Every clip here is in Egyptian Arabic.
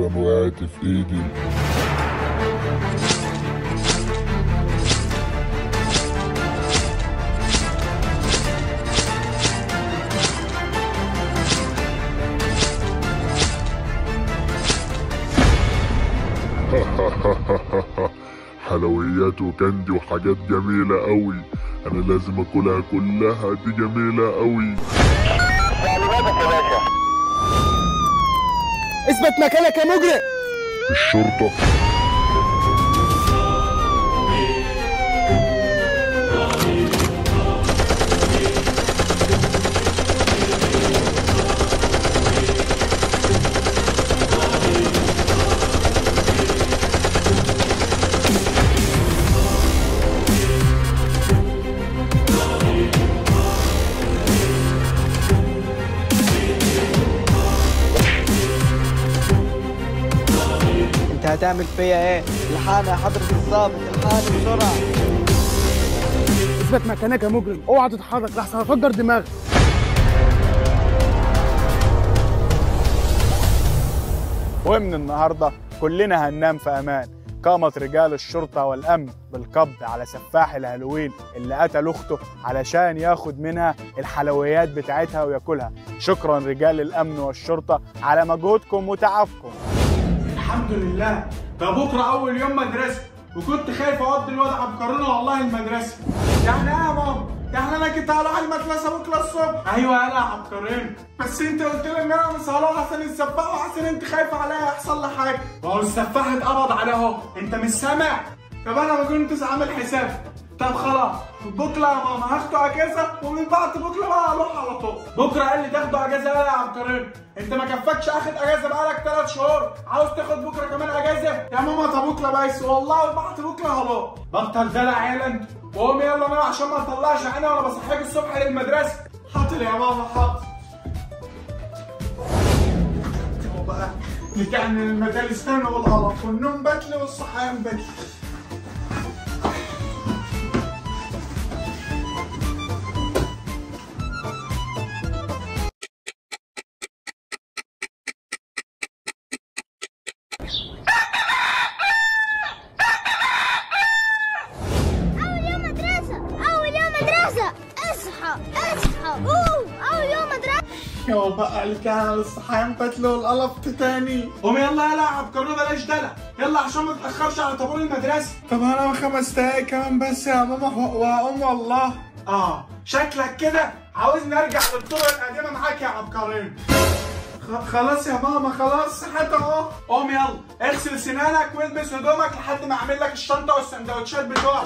اخيرا وقعت في ايدي حلويات وكاندي وحاجات جميلة قوي انا لازم اكلها كلها دي جميلة قوي اثبت مكانك يا مجرم الشرطة انت هتعمل فيا ايه الحقني يا حضرة الظابط الحقني بسرعة اثبت مكانك يا مجرم اوعى تتحرك لحسن هفجر دماغك ومن النهارده كلنا هننام في امان قامت رجال الشرطه والامن بالقبض على سفاح الهالوين اللي قتل اخته علشان ياخد منها الحلويات بتاعتها وياكلها شكرا رجال الامن والشرطه على مجهودكم وتعبكم الحمد لله ده بكره اول يوم مدرسه وكنت خايف اودي الواد عبقرونه والله المدرسه يعني ايه يا ماما يعني انا كنت هروح المدرسه بكره الصبح ايوه انا عبقرين بس انت قلت لي ان انا مش هروح عشان السفاح وعشان انت خايفه عليا يحصل لي حاجه ما هو السفاح اتقبض عليه اهو انت مش سامع طب انا ما كنتش عامل حساب طب خلاص بكره يا ماما هاخده اجازه ومن بعد بكره بقى هروح على طول بكره قال لي تاخده اجازه يا عبقرين انت ما كفكش اخد اجازه بقالك ثلاث شهور عاوز تاخد بكره كمان اجازه يا ماما طب بكره بس والله بعد بكره هروح بطل دلع عيال انت وقوم يلا نام عشان ما نطلعش عيني وانا بصحيك الصبح للمدرسه حاضر يا ماما حاضر هو بقى نتعن المدارس تاني والقرف والنوم بدري والصحيان بدري أول يوم مدرسة أول يوم مدرسة اصحى اصحى أوه أول يوم مدرسة يا بقى الكهنة الصحيان بدري والقلف تاني قوم يلا يلا يا عبقرونة بلاش دلع يلا عشان ما تتأخرش على طابور المدرسة طب انا خمس دقايق كمان بس يا ماما وهقوم والله اه شكلك كده عاوزني ارجع للطرق القديمة معاك يا عبقرين خ- خلاص يا ماما خلاص صحيت اهو قوم يلا اغسل سنانك والبس هدومك لحد ما اعمل لك الشنطة والسندوتشات بتوعك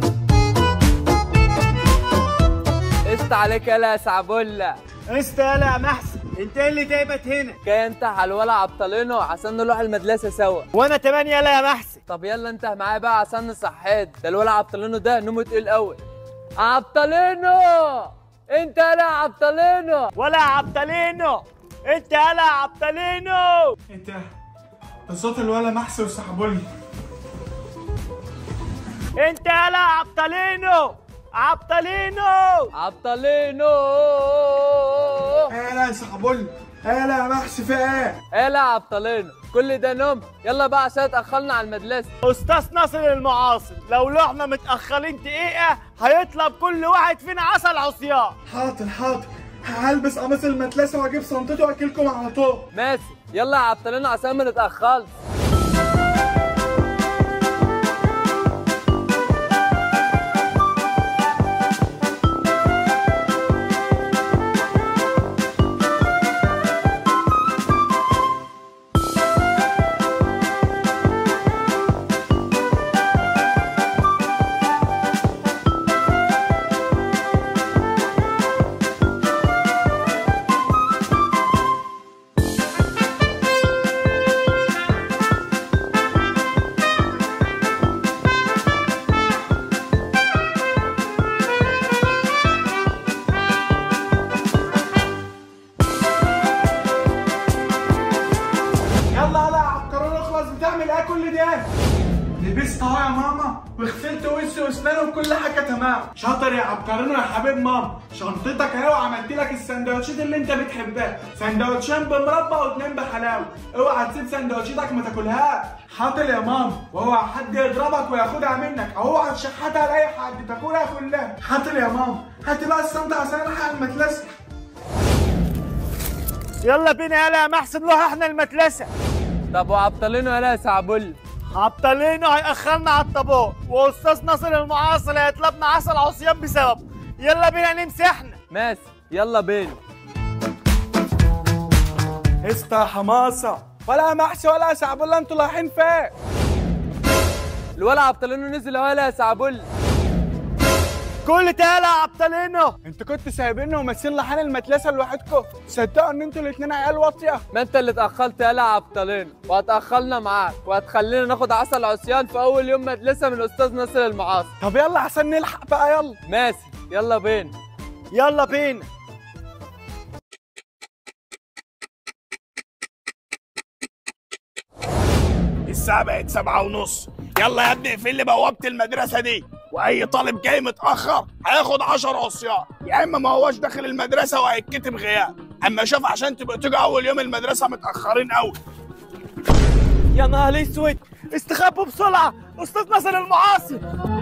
قست عليك يلا يا سعبولة استنى يا محسن انت إيه اللي جايبك هنا جاي انت على الولا عبطلينو عشان نروح المدرسة سوا وانا كمان يلا يا محسن طب يلا انت معايا بقى عشان نصحيت ده الولا عبطلينو ده نومه تقيل قوي عبطلينو انت يلا يا عبطلينو ولا يا عبطلينو انت يلا يا عبطلينو انت ده صوت الولا محسي وسحبولي انت يلا يا عبطلينو عبطلينو عبطلينو ايه لا يا سحبولي ايه لا يا محسي في ايه يلا يا عبطلينو كل ده نوم يلا بقى عشان اتأخرنا على المدرسة استاذ ناصر المعاصر لو رحنا متاخرين دقيقه هيطلب كل واحد فينا عسل عصيان حاضر حاضر هلبس قميص المدرسة واجيب شنطتي واكلكم على طول ماشي يلا يا عبطلينو عشان ما نتأخرش لبست اهو يا ماما وغسلت وشي واسناني وكل حاجه تمام شاطر يا عبقرينو يا حبيب ماما شنطتك اهي وعملت لك السندوتشات اللي انت بتحبها سندوتشين بمربى واتنين بحلاوه اوعى تسيب سندوتشاتك ما تاكلهاش حاضر يا ماما واوعى حد يضربك وياخدها منك او اوعى تشحتها لاي حد تاكلها كلها حاضر يا ماما هات بقى الشنطه عشان الحق المدرسه يلا بينا يلا يا محسن نروح احنا المدرسه طب وعبطلينه يلا يا سعبل عبطلينه هيأخرنا على الطابور واستاذ ناصر المعاصر هيطلبنا عسل عصيان بسبب يلا بينا نمسي احنا ماشي يلا بينا استا يا حماسه ولا محشي ولا شعبولة انتوا رايحين فين الولا عبطلينه نزل اهو يلا يا سعبل كل ده يلا يا عبطلينه انتوا كنتوا سايبيننا وماشيين لحال المدرسه لوحدكم صدقوا ان انتوا الاثنين عيال واطيه ما انت اللي اتأخرت يلا يا عبطلينه وهتأخرنا معاك وهتخلينا ناخد عسل عصيان في اول يوم مدرسة من الاستاذ ناصر المعاصر طب يلا عشان نلحق بقى يلا ماشي يلا بينا يلا بينا الساعة بقت سبعة ونص يلا يا ابني اقفل لي بوابة المدرسة دي وأي طالب جاي متأخر هياخد 10 عصيان يا إما ما هوش داخل المدرسة وهيتكتب غياب أما شوف عشان تبقى تيجي أول يوم المدرسة متأخرين أوي يا نهار اسود استخبوا بسرعه استاذ ناصر المعاصر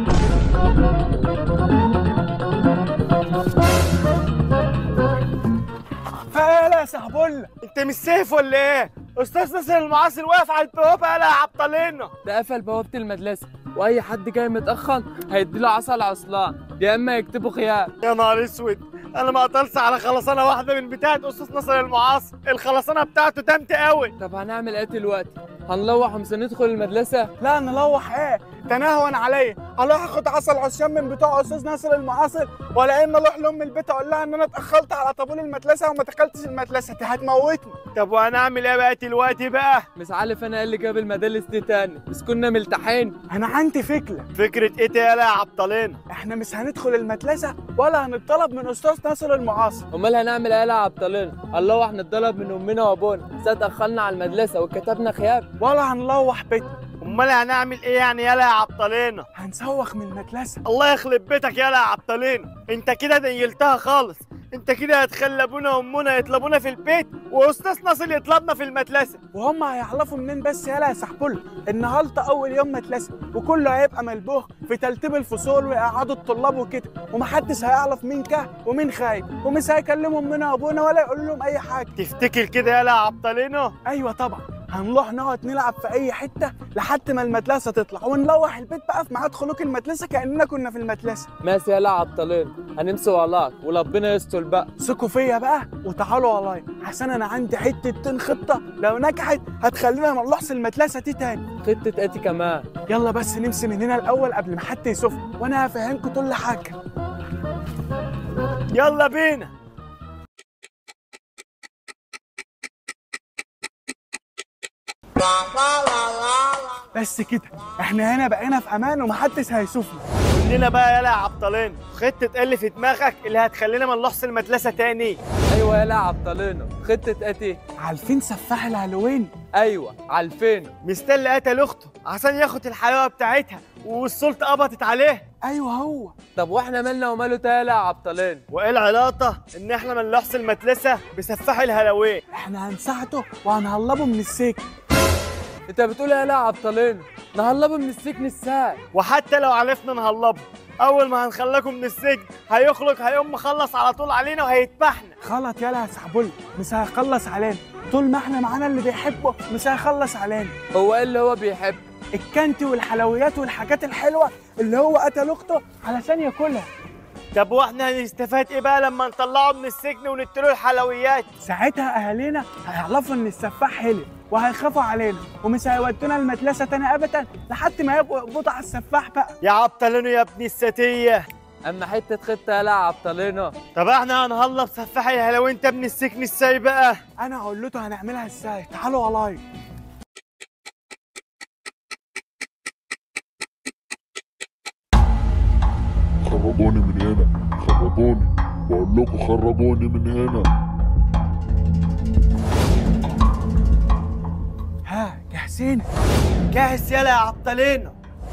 فيلا يا سحبولة انت مش سيف ولا ايه استاذ ناصر المعاصر واقف على البوابه يلا يا عبطلينه ده قفل بوابة المدرسة واي حد جاي متأخر هيديله عسل عصلان يا اما يكتبوا غياب يا نهار اسود انا ما اقدرش على خلصانه واحده من بتاعه استاذ ناصر المعاصر الخلصانه بتاعته تمت قوي طب هنعمل ايه دلوقتي هنلوح ومش هندخل المدرسة لا نلوح ايه تنهون عليا اروح اخد عسل عصيان من بتوع استاذ ناصر المعاصر ولا ان اروح لام البيت اقول لها ان انا اتاخرت على طابور المدرسه وما دخلتش المدرسه دي هتموتني طب وهنعمل ايه بقى دلوقتي بقى مش عارف انا ايه اللي جاب المدارس دي تاني بس كنا ملتحين انا عندي فكره فكره ايه ده يلا يا عبطلينه احنا مش هندخل المدرسه ولا هنطلب من استاذ ناصر المعاصر امال هنعمل ايه يا عبطلين الله احنا اتضرب من امنا وابونا ساعة دخلنا على المدرسة وكتبنا غياب ولا هنلوح بيتنا امال هنعمل ايه يعني يلا يا عبطلينه هنسوخ من المدرسه الله يخلب بيتك يلا يا عبطلينه انت كده نيلتها خالص انت كده هتخلي ابونا وامنا يطلبونا في البيت واستاذ ناصر يطلبنا في المدرسه وهم هيعرفوا منين بس يالا يا سحبول النهارده اول يوم مدرسه وكله هيبقى ملبوخ في ترتيب الفصول ويقعدوا الطلاب وكده ومحدش هيعرف مين كه ومين خايب ومش هيكلموا امنا وابونا ولا يقولوا لهم اي حاجه تفتكر كده يلا يا عبطلينه ايوه طبعا هنروح نقعد نلعب في اي حته لحد ما المدرسه تطلع ونروح البيت بقى في ميعاد خروج المدرسه كاننا كنا في المدرسه ماشي يا عبطلين هنمشي وراك وربنا يستر بقى ثقوا فيا بقى وتعالوا ورايا عشان انا عندي حته تين خطه لو نجحت هتخلينا ما نروحش المدرسه دي تاني خطة اتي كمان يلا بس نمشي من هنا الاول قبل ما حد يشوفنا وانا هفهمكم كل حاجه يلا بينا بس كده احنا هنا بقينا في امان ومحدش هيشوفنا قول لنا بقى يلا يا عبطلينه خطه ايه اللي في دماغك اللي هتخلينا ما نروحش المدرسه تاني ايوه يا عبطلين خطة اتي عارفين سفاح الهالوين ايوه عالفين مستني قتل اخته عشان ياخد الحلاوه بتاعتها والسلطه قبضت عليه ايوه هو طب واحنا مالنا وماله تالا يا عبطلين وايه العلاقه ان احنا ما نروحش المدرسه بسفاح الهلاوين احنا هنساعده وهنهربه من السجن انت بتقول ايه يا عبطلين نهربه من السجن ازاي وحتى لو عرفنا نهربه اول ما هنخلكم من السجن هيخرج هيقوم مخلص على طول علينا وهيذبحنا غلط يالا يا سحبول مش هيخلص علينا طول ما احنا معانا اللي بيحبه مش هيخلص علينا هو ايه اللي هو بيحب الكنت والحلويات والحاجات الحلوه اللي هو قتل اخته علشان ياكلها طب واحنا هنستفاد ايه بقى لما نطلعه من السجن ونديله الحلويات ساعتها اهالينا هيعرفوا ان السفاح هلب وهيخافوا علينا ومش هيودونا المدرسه تاني ابدا لحد ما يبقوا يقبضوا على السفاح بقى يا عبطلينو يا ابن الستيه اما حتة خطة يا عبطلينه طب احنا هنهرب سفاح الهلاوين انت ابن السجن ازاي بقى انا هقول له هنعملها ازاي تعالوا ورايا خرجوني من هنا خرجوني بقول لكم خرجوني من هنا ها جاهزين جاهز يلا يا عبطلينو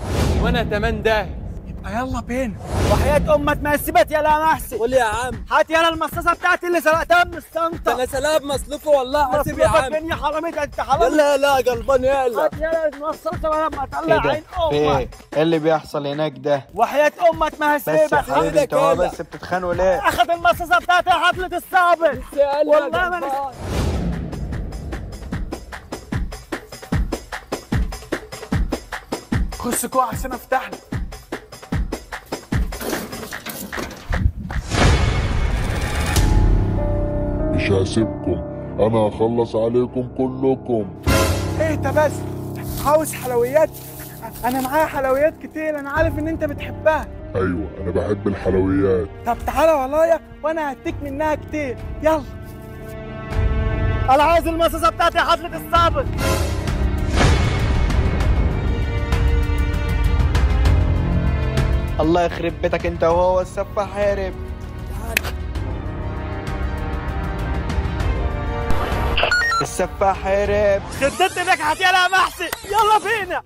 وانا كمان ده يلا بينا وحياة امك ما سيبت يلا محسن قول يا عم هات يلا المصاصة بتاعتي اللي سرقتها من ده الشنطة انا سلام مصلوفه والله حاسب يا عم فين يا حرامي ده انت حرامي يلا لا قلبان يلا هات يلا المصاصة ولا ما اطلع عين في ايه امك ايه اللي بيحصل هناك ده وحياة امك ما بس يا هسيبك حبيبي انت هو يلا. بس بتتخانقوا ليه اخذ المصاصة بتاعتي حفلة الصابر والله ما أنا- خش جوه عشان افتح لك مش هسيبكم انا هخلص عليكم كلكم ايه انت بس عاوز حلويات انا معايا حلويات كتير انا عارف ان انت بتحبها ايوه انا بحب الحلويات طب تعالى ورايا وانا هديك منها كتير يلا انا عايز المصاصة بتاعتي حفلة الصابر الله يخرب بيتك انت وهو السفاح هارب السفاح هارب شددت بك هات يلا يا محسن يلا بينا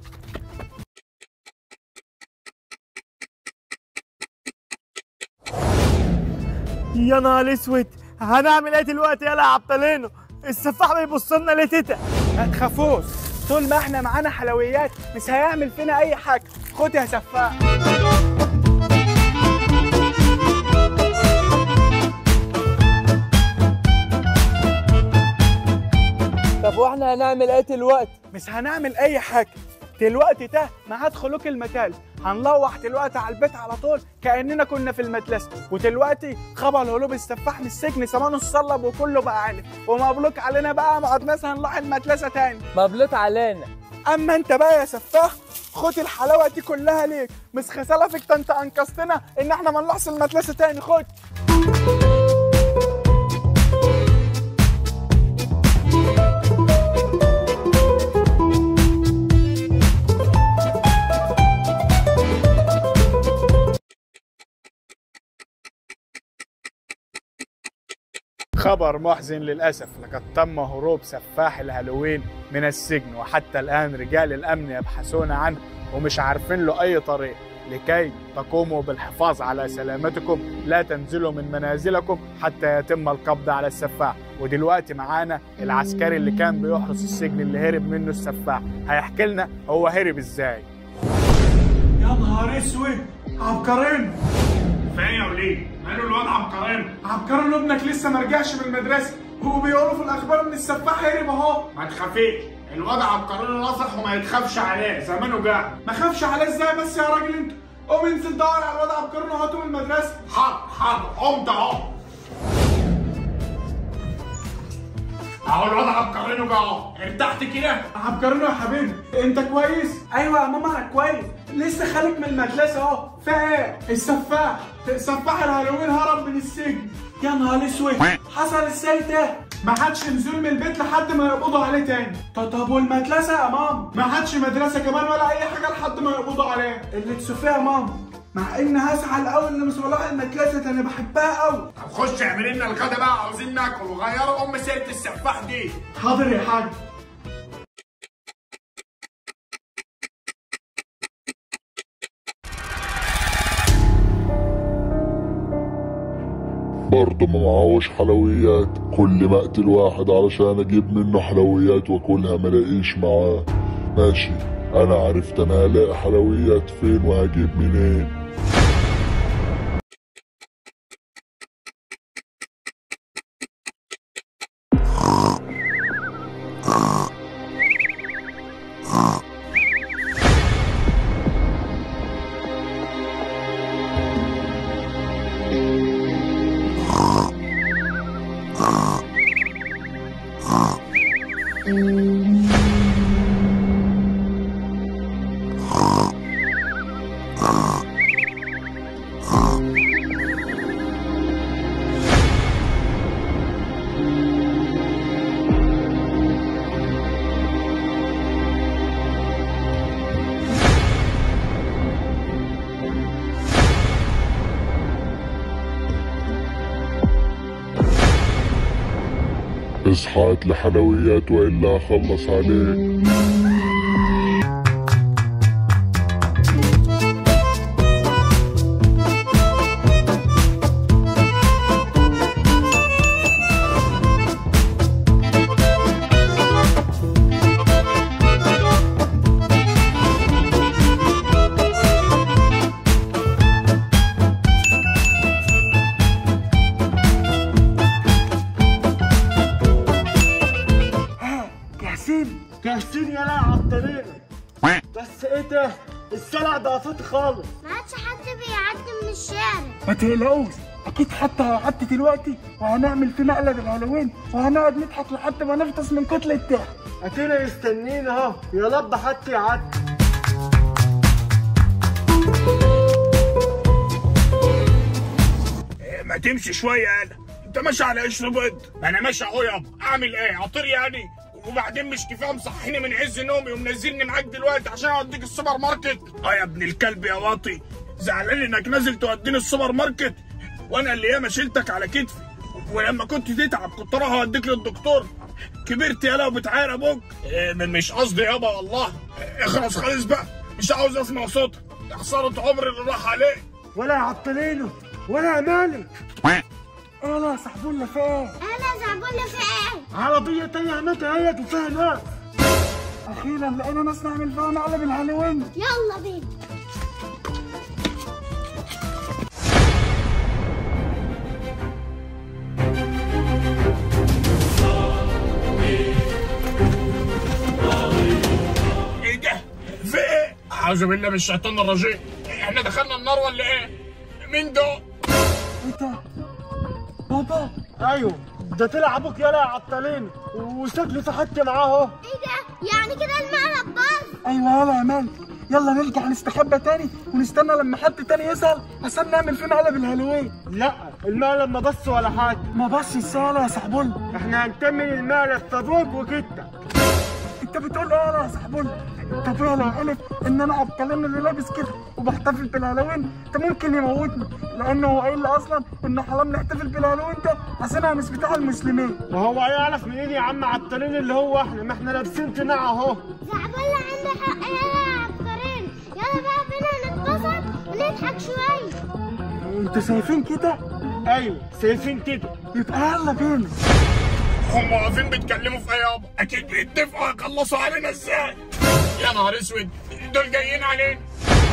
يا نهار اسود هنعمل ايه دلوقتي يلا يا عبطلينو السفاح بيبص لنا ليه تيتا ما تخافوش طول ما احنا معانا حلويات مش هيعمل فينا اي حاجه خد يا سفاح طب واحنا هنعمل ايه دلوقتي مش هنعمل اي حاجه دلوقتي ده ميعاد خلوق المتال هنلوح دلوقتي على البيت على طول كاننا كنا في المدرسه ودلوقتي خبر هروب السفاح من السجن زمانه اتصلب وكله بقى عارف ومبروك علينا بقى ما عدناش هنروح المدرسه تاني مبلوط علينا اما انت بقى يا سفاح خد الحلاوه دي كلها ليك مش خساره فيك ده انت انقذتنا ان احنا ما نروحش المدرسه تاني خد خبر محزن للأسف لقد تم هروب سفاح الهالوين من السجن وحتى الآن رجال الأمن يبحثون عنه ومش عارفين له أي طريق لكي تقوموا بالحفاظ على سلامتكم لا تنزلوا من منازلكم حتى يتم القبض على السفاح ودلوقتي معانا العسكري اللي كان بيحرس السجن اللي هرب منه السفاح هيحكي لنا هو هرب ازاي يا نهار اسود عبقرين فين يا وليد؟ ماله الواد عبقرين؟ عبقرين ابنك لسه ما رجعش من المدرسه وبيقولوا في الاخبار ان السفاح هرب اهو ما تخافيش الواد عبقرين نصح وما يتخافش عليه زمانه جاع ما خافش عليه ازاي بس يا راجل انت قوم انزل دور على الواد عبقرين وهاته من المدرسه حاضر حاضر قمت اهو اهو الواد عبقرينه جه اهو ارتحت كده عبقرينه يا حبيبي انت كويس ايوه يا ماما انا كويس لسه خارج من المدرسه اهو في ايه السفاح سفاح الهالوين هرب من السجن يا نهار اسود حصل ازاي ده ما حدش نزول من البيت لحد ما يقبضوا عليه تاني طب طب والمدرسه يا ماما ما حدش مدرسه كمان ولا اي حاجه لحد ما يقبضوا عليه اللي تشوفيها يا ماما مع ان هزعل قوي ان مش بروح المدرسه ده انا بحبها قوي طب خش اعمل لنا الغدا بقى عاوزين ناكل وغيروا ام سيره السفاح دي حاضر يا حاج برضه ما معهوش حلويات كل ما اقتل واحد علشان اجيب منه حلويات واكلها ملاقيش معاه ماشي انا عرفت انا هلاقي حلويات فين وهجيب منين اصحى هات لي حلويات والا اخلص عليك السلع ضعفت خالص ما عادش حد بيعدي من الشارع ما تقلقوش اكيد حتى هيعدي دلوقتي وهنعمل فيه مقلب الهالوين وهنقعد نضحك لحد ما نفطس من كتله الضحك ادينا مستنيين اهو يا رب حتى يعدي ما تمشي شويه يالا انت ماشي على قشر بيض انا ماشي اهو يابا اعمل ايه عطير يعني وبعدين مش كفايه مصحيني من عز نومي ومنزلني معاك دلوقتي عشان اوديك السوبر ماركت اه يا ابن الكلب يا واطي زعلان انك نازل توديني السوبر ماركت وانا اللي ياما شلتك على كتفي ولما كنت تتعب كنت راح اوديك للدكتور كبرت يالا وبتعاير ابوك إيه مش قصدي يابا والله اخلص خالص بقى مش عاوز اسمع صوتك ده خساره عمري اللي راح عليه ولا يعطلينه ولا يا مالك ايه يا صاحبنا فين انا زعبولة في ايه عربية تانية هناك اهيت وفيها ناس اخيرا لقينا ناس نعمل فيها مقلب الهالوين يلا بينا ايه ده؟ في ايه؟ اعوذ بالله من الشيطان الرجيم احنا دخلنا النار ولا ايه؟ مين ده؟ ايه ده بابا ايوه ده طلع ابوك يلا يا عطلين وشكله في حد معاه اهو ايه ده يعني كده المقلب باظ ايوه يلا يا مان يلا نرجع نستخبى تاني ونستنى لما حد تاني يسأل عشان نعمل فيه مقلب الهالوين لا المقلب ما بص ولا حاجة ما بص السهلة يا صاحبنا احنا هنكمل المقلب في ابوك وكده انت بتقول ايه يا صاحبنا طب ايه لو عرف ان انا عبقلين اللي لابس كده وبحتفل بالهالوين ده ممكن يموتني لانه هو قايل لي اصلا ان حرام نحتفل بالهالوين ده عشان انا مش بتاع المسلمين وهو هيعرف منين يا عم عطلين اللي هو احنا ما احنا لابسين قناع اهو زعبولة عنده حق يلا يا عبقرين يلا بقى بينا نتبسط ونضحك شوية انتوا شايفين كده ايوه شايفين كده يبقى يلا بينا هم واقفين بيتكلموا في ايه يابا؟ اكيد بيتفقوا يخلصوا علينا ازاي؟ يا نهار اسود دول جايين علينا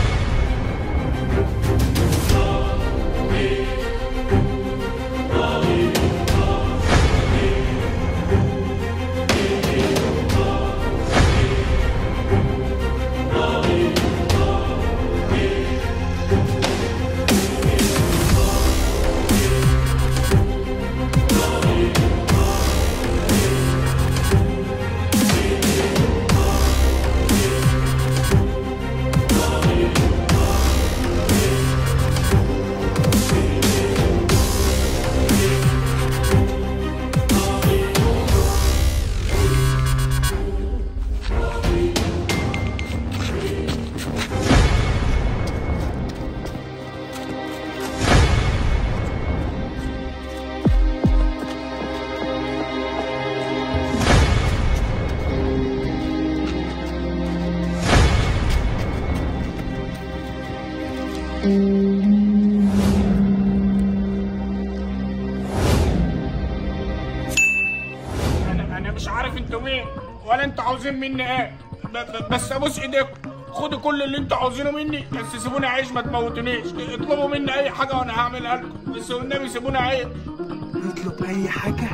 انا انا مش عارف انتوا مين ولا انتوا عاوزين مني ايه ب- ب- بس ابوس ايديكم خدوا كل اللي انتوا عاوزينه مني بس سيبوني اعيش ما تموتونيش اطلبوا مني اي حاجه وانا هعملها لكم بس والنبي سيبوني اعيش نطلب اي حاجة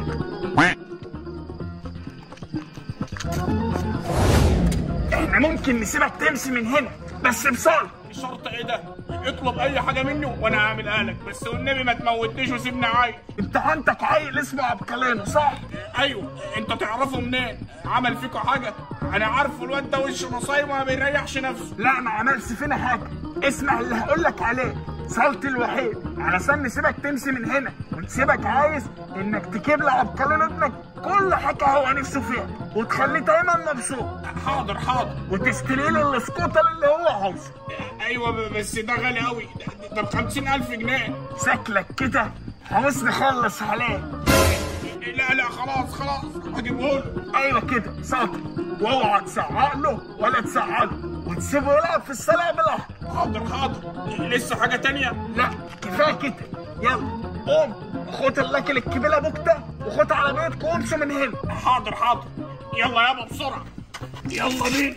احنا ممكن نسيبك تمشي من هنا بس بسرعة شرط ايه ده اطلب اي حاجه مني وانا هعملها لك بس والنبي ما تموتنيش وسيبني عايش انت عندك عيل اسمه عبقلينو صح؟ ايوه انت تعرفه منين عمل فيكوا حاجه انا عارفه الواد ده وش مصايب وما بيريحش نفسه لا ما عملش فينا حاجة اسمع اللي هقول لك عليه صوتي الوحيد علشان نسيبك تمشي من هنا ونسيبك عايز انك تجيب لعبقلينو ابنك كل حاجة هو نفسه فيها وتخليه دايما مبسوط حاضر حاضر وتشتري له السكوتر اللي هو عاوزه ايوه ب- بس ده غالي قوي ده ب 50000 جنيه شكلك كده عاوز نخلص عليه لا لا خلاص خلاص هجيبه له ايوه كده شاطر واوعى تسعق له ولا تسعق له وتسيبه يلعب في السلع بالاحمر حاضر حاضر لسه حاجه تانية لا كفايه كده يلا قوم خد الاكل الكبير ابوك ده وخد عربيتك وامشي من هنا حاضر حاضر يلا يابا بسرعه يلا بينا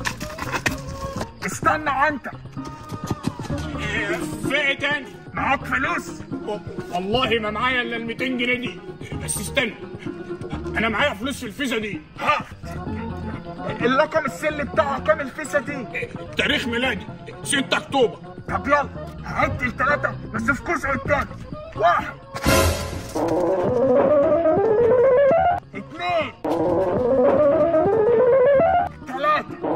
استنى عنك إيه، في ايه تاني معاك فلوس و- والله ما معايا الا ال 200 جنيه دي بس استنى انا معايا فلوس في الفيزا دي هات الرقم السل بتاعها كام الفيسه دي تاريخ ميلادي 6 اكتوبر طب يلا عد الثلاثه بس في كوسع التاني واحد اثنين ثلاثة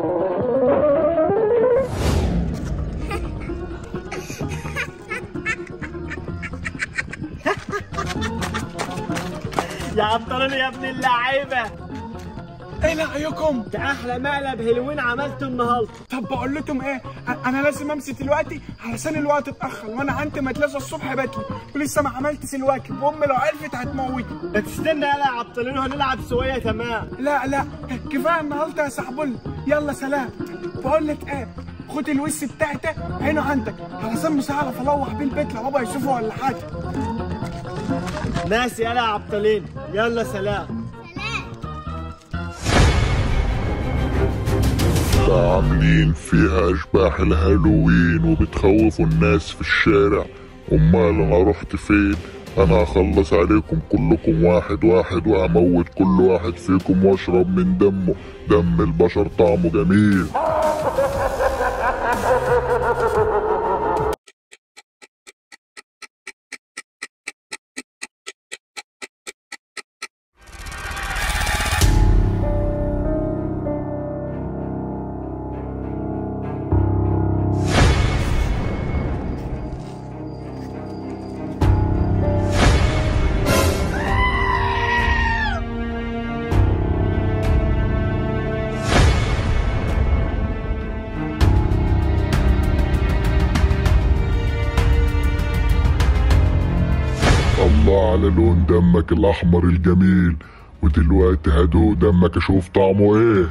يا عبطلينو يا ابن اللعيبه ايه رأيكم؟ ده احلى مقلب هلوين عملته النهارده طب بقول لكم ايه أ- انا لازم امشي دلوقتي علشان الوقت اتاخر وانا عندي مدرسه الصبح بدري ولسه ما عملتش الواجب وامي لو عرفت هتموتني ما تستنى يلا يا عبطلينو هنلعب سويه تمام لا لا كفايه النهارده يا صاحبول يلا سلام بقول لك ايه خد الوش بتاعي ده عينه عندك علشان مش هعرف اروح بيه البيت لو بابا يشوفه ولا حاجه ناسي يلا يا عبطلينو يلا سلام عاملين فيها اشباح الهالوين وبتخوفوا الناس في الشارع امال انا رحت فين انا هخلص عليكم كلكم واحد واحد وهموت كل واحد فيكم واشرب من دمه دم البشر طعمه جميل الله على لون دمك الاحمر الجميل ودلوقتي هدوق دمك اشوف طعمه ايه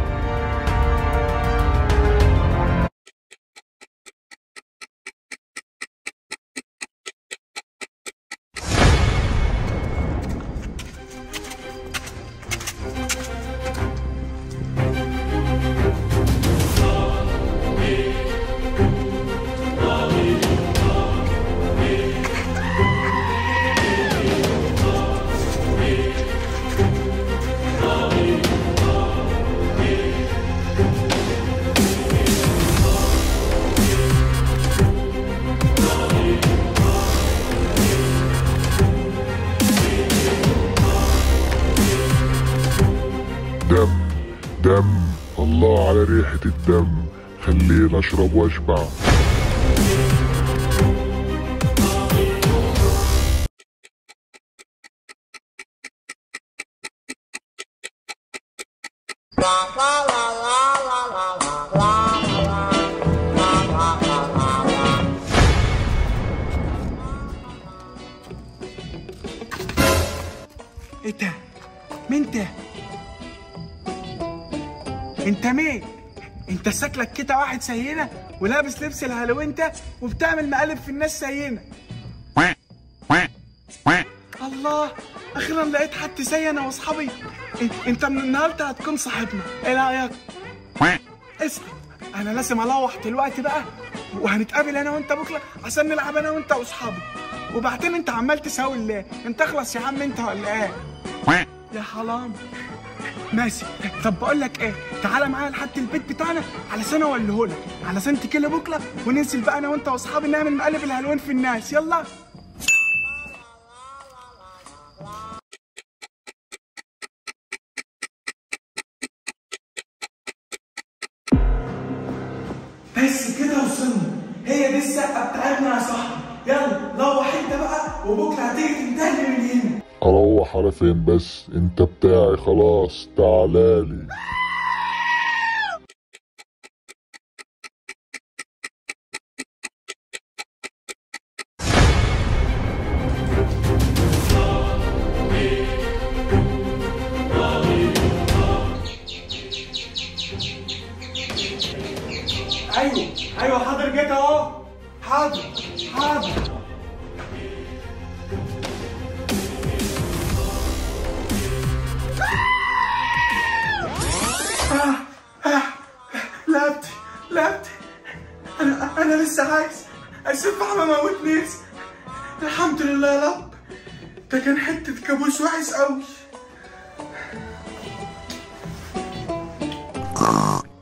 دم دم الله على ريحة الدم خليني اشرب واشبع ايه ده؟ مين ده؟ انت مين؟ انت شكلك كده واحد زينا ولابس لبس الهالوين ده وبتعمل مقالب في الناس زينا الله اخيرا لقيت حد زي انا واصحابي إن- انت من النهارده هتكون صاحبنا ايه رايك اسمع انا لازم اروح دلوقتي بقى وهنتقابل انا وانت بكره عشان نلعب انا وانت واصحابي وبعدين انت عمال تساوي ليه انت اخلص يا عم انت ولا ايه يا حرام ماشي طب بقول لك ايه تعالى معايا لحد البيت بتاعنا علشان اولهولك علشان تجيلي بكره وننزل بقى انا وانت واصحابي نعمل مقلب الهلوين في الناس يلا بس كده وصلنا هي دي الشقه بتاعتنا يا صاحبي يلا روح انت بقى وبكره هتيجي تنتهي من هنا اروح على فين بس انت بتاعي خلاص تعالالي ايوه ايوه حاضر جيت اهو حاضر حاضر آه، آه، لعبتي لعبتي انا انا لسه عايز السفاح ما موتنيش الحمد لله يا رب ده كان حته كابوس وحش قوي الخير